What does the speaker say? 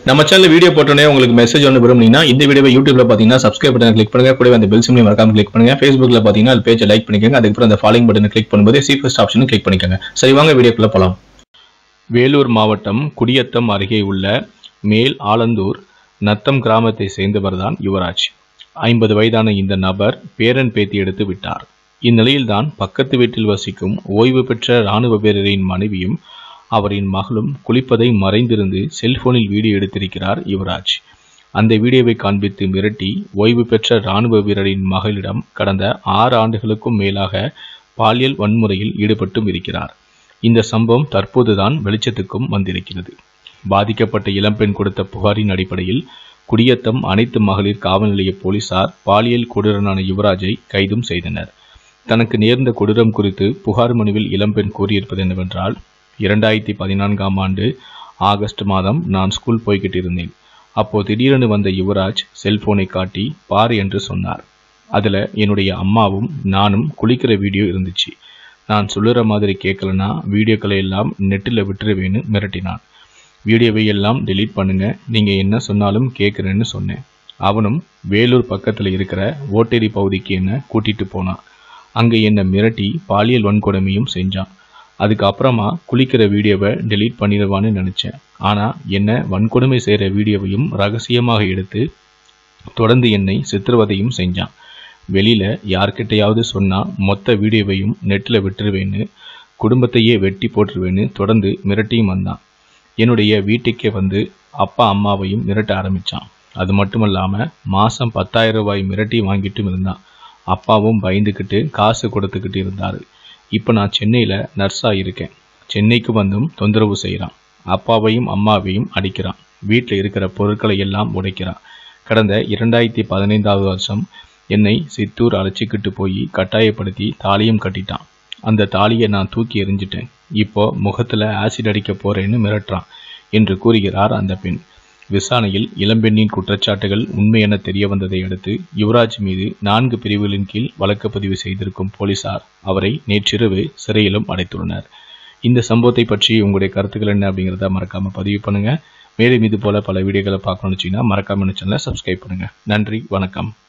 நம்ம channel video போட்டோன்னே உங்களுக்கு மெசேஜ் ஒன்று விரும்புனீங்கன்னா இந்த வீடியோவை யூடியூப்ல பார்த்தீங்கன்னா சப்ஸ்கிரைப் பட்டன் கிளிக் பண்ணுங்க கூடவே அந்த பெல் சிம்லையும் மறக்காம கிளிக் பண்ணுங்க ஃபேஸ்புக்ல பார்த்தீங்கன்னா அது பேஜை லைக் பண்ணிக்கோங்க அதுக்கப்புறம் அந்த ஃபாலோயிங் பட்டனை கிளிக் பண்ணும்போது சி ஃபர்ஸ்ட் ஆப்ஷனும் கிளிக் பண்ணிக்கோங்க சரி வாங்க வீடியோக்குள்ள போலாம் வேலூர் மாவட்டம் குடியத்தம் அருகே உள்ள மேல் ஆலந்தூர் நத்தம் கிராமத்தை சேர்ந்தவர்தான் யுவராஜ் ஐம்பது வயதான இந்த நபர் பேரன் பேத்தி எடுத்து விட்டார் இந்நிலையில்தான் பக்கத்து வீட்டில் வசிக்கும் ஓய்வு பெற்ற இராணுவ வீரரின் மனைவியும் அவரின் மகளும் குளிப்பதை மறைந்திருந்து செல்போனில் வீடியோ எடுத்திருக்கிறார் யுவராஜ் அந்த வீடியோவை காண்பித்து மிரட்டி ஓய்வு பெற்ற இராணுவ வீரரின் மகளிடம் கடந்த ஆறு ஆண்டுகளுக்கும் மேலாக பாலியல் வன்முறையில் ஈடுபட்டும் இருக்கிறார் இந்த சம்பவம் தற்போதுதான் வெளிச்சத்துக்கும் வந்திருக்கிறது பாதிக்கப்பட்ட இளம்பெண் கொடுத்த புகாரின் அடிப்படையில் குடியத்தம் அனைத்து மகளிர் காவல் நிலைய போலீசார் பாலியல் கொடூரனான யுவராஜை கைதும் செய்தனர் தனக்கு நேர்ந்த கொடூரம் குறித்து புகார் மனுவில் இளம்பெண் கூறியிருப்பது என்னவென்றால் இரண்டாயிரத்தி பதினான்காம் ஆண்டு ஆகஸ்ட் மாதம் நான் ஸ்கூல் போய்கிட்டு இருந்தேன் அப்போ திடீரென வந்த யுவராஜ் செல்போனை காட்டி பார் என்று சொன்னார் அதில் என்னுடைய அம்மாவும் நானும் குளிக்கிற வீடியோ இருந்துச்சு நான் சொல்லுற மாதிரி கேட்கலனா வீடியோக்களை எல்லாம் நெட்டில் விட்டுருவேன்னு மிரட்டினான் வீடியோவை எல்லாம் டெலீட் பண்ணுங்க நீங்கள் என்ன சொன்னாலும் கேட்குறேன்னு சொன்னேன் அவனும் வேலூர் பக்கத்தில் இருக்கிற ஓட்டேரி பகுதிக்கு என்ன கூட்டிட்டு போனான் அங்கே என்னை மிரட்டி பாலியல் வன்கொடுமையும் செஞ்சான் அதுக்கப்புறமா குளிக்கிற வீடியோவை டெலீட் பண்ணிடுவான்னு நினச்சேன் ஆனால் என்ன வன்கொடுமை செய்கிற வீடியோவையும் ரகசியமாக எடுத்து தொடர்ந்து என்னை சித்திரவதையும் செஞ்சான் வெளியில் யார்கிட்டையாவது சொன்னால் மொத்த வீடியோவையும் நெட்டில் விட்டுருவேன்னு குடும்பத்தையே வெட்டி போட்டுருவேன்னு தொடர்ந்து மிரட்டியும் வந்தான் என்னுடைய வீட்டுக்கே வந்து அப்பா அம்மாவையும் மிரட்ட ஆரம்பித்தான் அது மட்டும் இல்லாமல் மாதம் பத்தாயிரம் ரூபாய் மிரட்டி வாங்கிட்டும் இருந்தான் அப்பாவும் பயந்துக்கிட்டு காசு கொடுத்துக்கிட்டு இருந்தார் இப்போ நான் சென்னையில் நர்ஸாக இருக்கேன் சென்னைக்கு வந்தும் தொந்தரவு செய்கிறான் அப்பாவையும் அம்மாவையும் அடிக்கிறான் வீட்டில் இருக்கிற பொருட்களை எல்லாம் உடைக்கிறான் கடந்த இரண்டாயிரத்தி பதினைந்தாவது வருஷம் என்னை சித்தூர் அழைச்சிக்கிட்டு போய் கட்டாயப்படுத்தி தாலியும் கட்டிட்டான் அந்த தாலியை நான் தூக்கி எறிஞ்சிட்டேன் இப்போ முகத்தில் ஆசிட் அடிக்க போறேன்னு மிரட்டுறான் என்று கூறுகிறார் அந்த பெண் விசாரணையில் இளம்பெண்ணின் குற்றச்சாட்டுகள் உண்மை என தெரிய வந்ததை அடுத்து யுவராஜ் மீது நான்கு பிரிவுகளின் கீழ் வழக்கு பதிவு செய்திருக்கும் போலீசார் அவரை நேற்றிரவு சிறையிலும் அடைத்துள்ளனர் இந்த சம்பவத்தை பற்றி உங்களுடைய கருத்துக்கள் என்ன அப்படிங்கிறத மறக்காம பதிவு பண்ணுங்க மேலும் இது போல பல வீடியோக்களை பார்க்கணும்னு வச்சீங்கன்னா மறக்காம சேனலை சப்ஸ்கிரைப் பண்ணுங்க நன்றி வணக்கம்